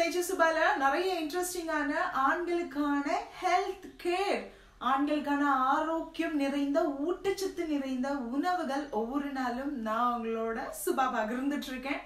nature சுபால நிறைய இன்ட்ரெஸ்டிங்கான ஆண்களுக்கான ஹெல்த் கேர் ஆண்களுக்கான ஆரோக்கியம் நிறைந்த ஊட்டச்சத்து நிறைந்த உணவுகள் ஒவ்வொரு நாளும் நான் உங்களோட சுபா பகிர்ந்துட்டு இருக்கேன்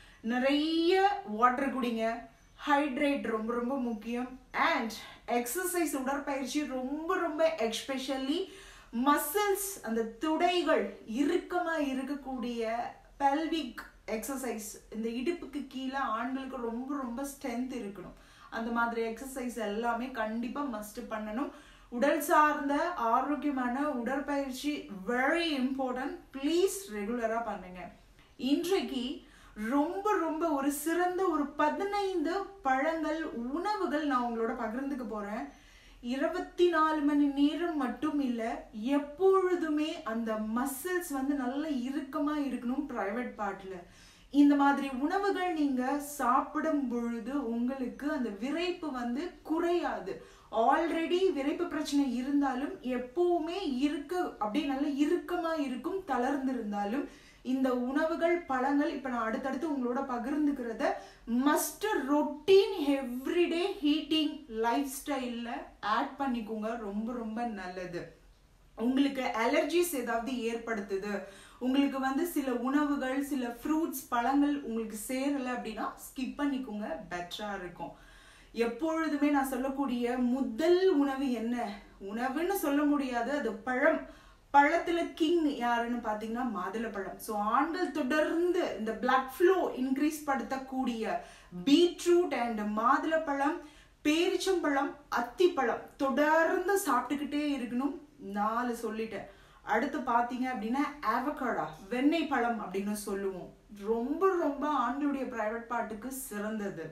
நிறைய வாட்டர் குடிங்க ஹைட்ரேட் ரொம்ப ரொம்ப முக்கியம் அண்ட் எக்ஸசைஸ் உடற்பயிற்சி ரொம்ப ரொம்ப எக்ஸ்பெஷலி மசில்ஸ் அந்த துடைகள் இறுக்கமா இருக்கக்கூடிய பெல்விக் எக்ஸசைஸ் இந்த இடுப்புக்கு கீழே ஆண்களுக்கு ரொம்ப ரொம்ப ஸ்ட்ரென்த் இருக்கணும் அந்த மாதிரி எக்ஸசைஸ் எல்லாமே கண்டிப்பா மஸ்ட் பண்ணணும் உடல் சார்ந்த ஆரோக்கியமான உடற்பயிற்சி வெரி இம்பார்ட்டன்ட் ப்ளீஸ் ரெகுலரா பண்ணுங்க இன்றைக்கு ரொம்ப ரொம்ப ஒரு சிறந்த ஒரு பதினைந்து பழங்கள் உணவுகள் நான் உங்களோட பகிர்ந்துக்க போறேன் இருபத்தி நாலு மணி நேரம் மட்டும் இல்ல எப்பொழுதுமே அந்த மசில்ஸ் வந்து நல்ல இறுக்கமா இருக்கணும் பிரைவேட் பார்ட்ல இந்த மாதிரி உணவுகள் நீங்க சாப்பிடும் பொழுது உங்களுக்கு அந்த விரைப்பு வந்து குறையாது ஆல்ரெடி விரைப்பு பிரச்சனை இருந்தாலும் எப்பவுமே இருக்க அப்படியே நல்ல இறுக்கமா இருக்கும் தளர்ந்து இருந்தாலும் இந்த உணவுகள் பழங்கள் இப்ப நான் அடுத்தடுத்து உங்களோட பகிர்ந்துக்கிறத must routine everyday eating life ஸ்டைல்ல ஆட் பண்ணிக்கோங்க ரொம்ப ரொம்ப நல்லது உங்களுக்கு அலர்ஜிஸ் ஏதாவது ஏற்படுத்துது உங்களுக்கு வந்து சில உணவுகள் சில ஃப்ரூட்ஸ் பழங்கள் உங்களுக்கு சேரல அப்படின்னா ஸ்கிப் பண்ணிக்கோங்க பெட்டரா இருக்கும் எப்பொழுதுமே நான் சொல்லக்கூடிய முதல் உணவு என்ன உணவுன்னு சொல்ல முடியாது அது பழம் பழத்துல கிங் யாருன்னு பாத்தீங்கன்னா மாதுளப்பழம் ஸோ ஆண்கள் தொடர்ந்து இந்த பிளட் ஃப்ளோ இன்க்ரீஸ் படுத்தக்கூடிய பீட்ரூட் அண்ட் மாதுளப்பழம் பேரிச்சம்பழம் அத்திப்பழம் தொடர்ந்து சாப்பிட்டுக்கிட்டே இருக்கணும் நாலு சொல்லிட்டேன் அடுத்து பாத்தீங்க அப்படின்னா ஆவகாடா வெண்ணெய் பழம் அப்படின்னு சொல்லுவோம் ரொம்ப ரொம்ப ஆண்களுடைய பிரைவேட் பார்ட்டுக்கு சிறந்தது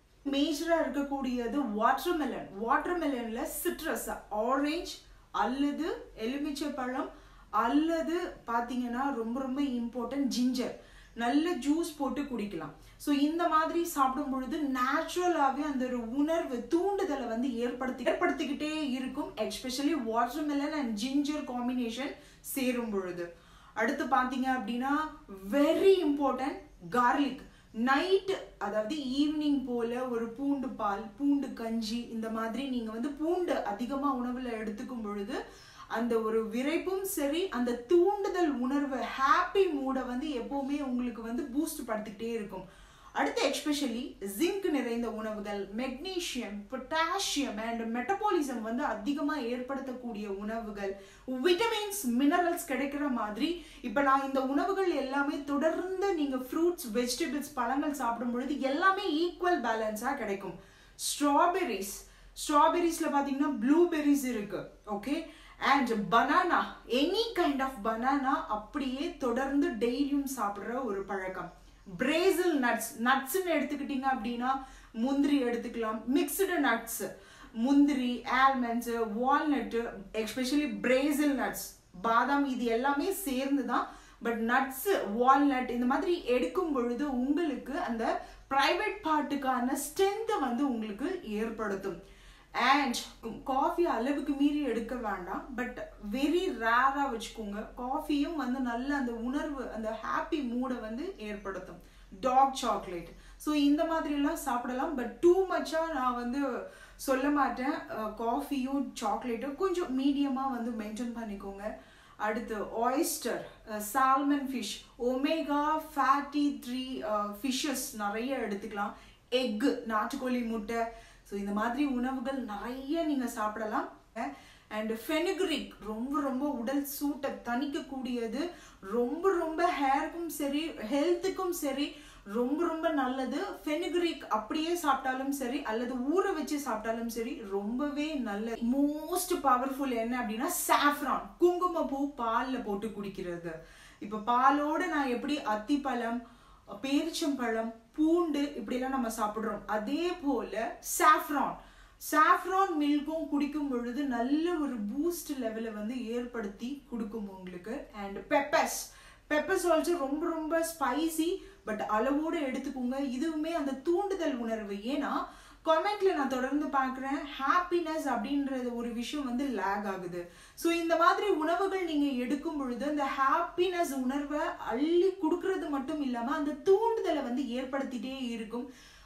மேஜரா இருக்கக்கூடியது வாட்டர்மெலன் வாட்டர்மெலன்ல சிட்ரஸ் ஆரஞ்ச் அல்லது எலுமிச்சை பழம் அல்லது பாத்தீங்கன்னா ரொம்ப ரொம்ப இம்பார்ட்டன்ட் ஜிஞ்சர் நல்ல ஜூஸ் போட்டு குடிக்கலாம் ஸோ இந்த மாதிரி சாப்பிடும் பொழுது நேச்சுரலாகவே அந்த ஒரு உணர்வு தூண்டுதலை வந்து ஏற்படுத்தி ஏற்படுத்திக்கிட்டே இருக்கும் especially watermelon and ginger combination சேரும் பொழுது அடுத்து பார்த்தீங்க அப்படின்னா வெரி இம்பார்ட்டன்ட் கார்லிக் நைட் அதாவது ஈவினிங் போல ஒரு பூண்டு பால் பூண்டு கஞ்சி இந்த மாதிரி நீங்க வந்து பூண்டு அதிகமா உணவுல எடுத்துக்கும் பொழுது அந்த ஒரு விரைப்பும் சரி அந்த தூண்டுதல் உணர்வு ஹாப்பி மூடை வந்து எப்பவுமே உங்களுக்கு வந்து பூஸ்ட் படுத்திக்கிட்டே இருக்கும் அடுத்து எக்ஸ்பெஷலி ஜிங்க் நிறைந்த உணவுகள் மெக்னீஷியம் பொட்டாசியம் அண்ட் மெட்டபாலிசம் வந்து அதிகமாக ஏற்படுத்தக்கூடிய உணவுகள் விட்டமின்ஸ் மினரல்ஸ் கிடைக்கிற மாதிரி இப்போ நான் இந்த உணவுகள் எல்லாமே தொடர்ந்து நீங்கள் ஃப்ரூட்ஸ் வெஜிடபிள்ஸ் பழங்கள் சாப்பிடும் பொழுது எல்லாமே ஈக்குவல் பேலன்ஸாக கிடைக்கும் ஸ்ட்ராபெரிஸ் ஸ்ட்ராபெரிஸில் பார்த்தீங்கன்னா ப்ளூபெரிஸ் இருக்கு okay and banana any kind of banana அப்படியே தொடர்ந்து டெய்லியும் சாப்பிட்ற ஒரு பழக்கம் பிரேசில் நட்ஸ் நட்ஸ்ன்னு எடுத்துக்கிட்டீங்க அப்படின்னா முந்திரி எடுத்துக்கலாம் மிக்சடு நட்ஸ் முந்திரி almonds walnut especially Brazil nuts பாதாம் இது எல்லாமே சேர்ந்து தான் பட் நட்ஸ் வால்நட் இந்த மாதிரி எடுக்கும் பொழுது உங்களுக்கு அந்த ப்ரைவேட் பார்ட்டுக்கான ஸ்ட்ரென்த்தை வந்து உங்களுக்கு ஏற்படுத்தும் அண்ட் காஃபி அளவுக்கு மீறி எடுக்க வேண்டாம் பட் வெரி ரேராக வச்சுக்கோங்க காஃபியும் வந்து நல்ல அந்த உணர்வு அந்த ஹாப்பி மூடை வந்து ஏற்படுத்தும் டாக் சாக்லேட் ஸோ இந்த மாதிரிலாம் சாப்பிடலாம் பட் டூ மச்சாக நான் வந்து சொல்ல மாட்டேன் காஃபியும் சாக்லேட்டும் கொஞ்சம் மீடியமாக வந்து மெயின்டைன் பண்ணிக்கோங்க அடுத்து oyster salmon fish omega fatty three fishes நிறைய எடுத்துக்கலாம் எக்கு நாட்டுக்கோழி முட்டை ஸோ இந்த மாதிரி உணவுகள் நிறைய நீங்கள் சாப்பிடலாம் அண்ட் ஃபெனுக்ரிக் ரொம்ப ரொம்ப உடல் சூட்டை தணிக்கக்கூடியது ரொம்ப ரொம்ப ஹேருக்கும் சரி ஹெல்த்துக்கும் சரி ரொம்ப ரொம்ப நல்லது ஃபெனுக்ரிக் அப்படியே சாப்பிட்டாலும் சரி அல்லது ஊற வச்சு சாப்பிட்டாலும் சரி ரொம்பவே நல்ல மோஸ்ட் பவர்ஃபுல் என்ன அப்படின்னா சாஃப்ரான் குங்குமப்பூ பாலில் போட்டு குடிக்கிறது இப்போ பாலோட நான் எப்படி அத்திப்பழம் பேரிச்சம்பழம் பூண்டு இப்படிலாம் நம்ம சாப்பிட்றோம் அதே போல சாஃப்ரான் சாஃப்ரான் மில்க்கும் குடிக்கும் பொழுது நல்ல ஒரு பூஸ்ட் லெவலை வந்து ஏற்படுத்தி கொடுக்கும் உங்களுக்கு அண்ட் பெப்பர்ஸ் பெப்பர்ஸ் ஆல்சோ ரொம்ப ரொம்ப ஸ்பைசி பட் அளவோடு எடுத்துக்கோங்க இதுவுமே அந்த தூண்டுதல் உணர்வு ஏன்னா கமெண்ட்ல நான் தொடர்ந்து பார்க்குறேன் ஹாப்பினஸ் அப்படின்றது ஒரு விஷயம் வந்து லேக் ஆகுது ஸோ இந்த மாதிரி உணவுகள் நீங்க எடுக்கும் பொழுது அந்த ஹாப்பினஸ் உணர்வை அள்ளி கொடுக்கறது மட்டும் இல்லாம அந்த தூண்டுதலை வந்து ஏற்படுத்திட்டே இருக்கும்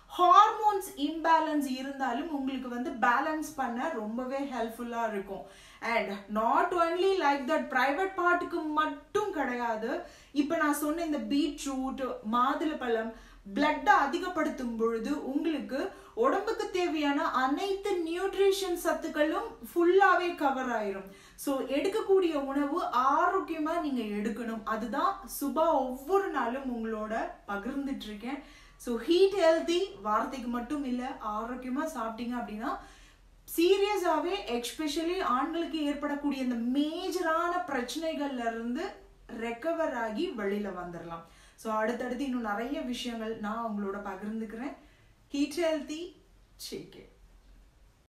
ஹார்மோன்ஸ் இம்பேலன்ஸ் இருந்தாலும் உங்களுக்கு வந்து பேலன்ஸ் பண்ண ரொம்பவே ஹெல்ப்ஃபுல்லா இருக்கும் and not only like that private பார்ட்டுக்கு மட்டும் கிடையாது இப்போ நான் சொன்ன இந்த பீட்ரூட் மாதுளப்பழம் பிளட்டை அதிகப்படுத்தும் பொழுது உங்களுக்கு உடம்புக்கு தேவையான அனைத்து நியூட்ரிஷன் சத்துக்களும் ஃபுல்லாவே கவர் ஆயிரும் ஸோ எடுக்கக்கூடிய உணவு ஆரோக்கியமா நீங்க எடுக்கணும் அதுதான் சுபா ஒவ்வொரு நாளும் உங்களோட பகிர்ந்துட்டு இருக்கேன் ஸோ ஹீட் ஹெல்தி வார்த்தைக்கு மட்டும் இல்லை ஆரோக்கியமா சாப்பிட்டீங்க அப்படின்னா சீரியஸாவே எக்ஸ்பெஷலி ஆண்களுக்கு ஏற்படக்கூடிய இந்த மேஜரான பிரச்சனைகள்ல இருந்து ரெக்கவர் ஆகி வெளியில வந்துடலாம் ஸோ அடுத்தடுத்து இன்னும் நிறைய விஷயங்கள் நான் உங்களோட பகிர்ந்துக்கிறேன் ஹீட் ஹெல்தி சேக்கே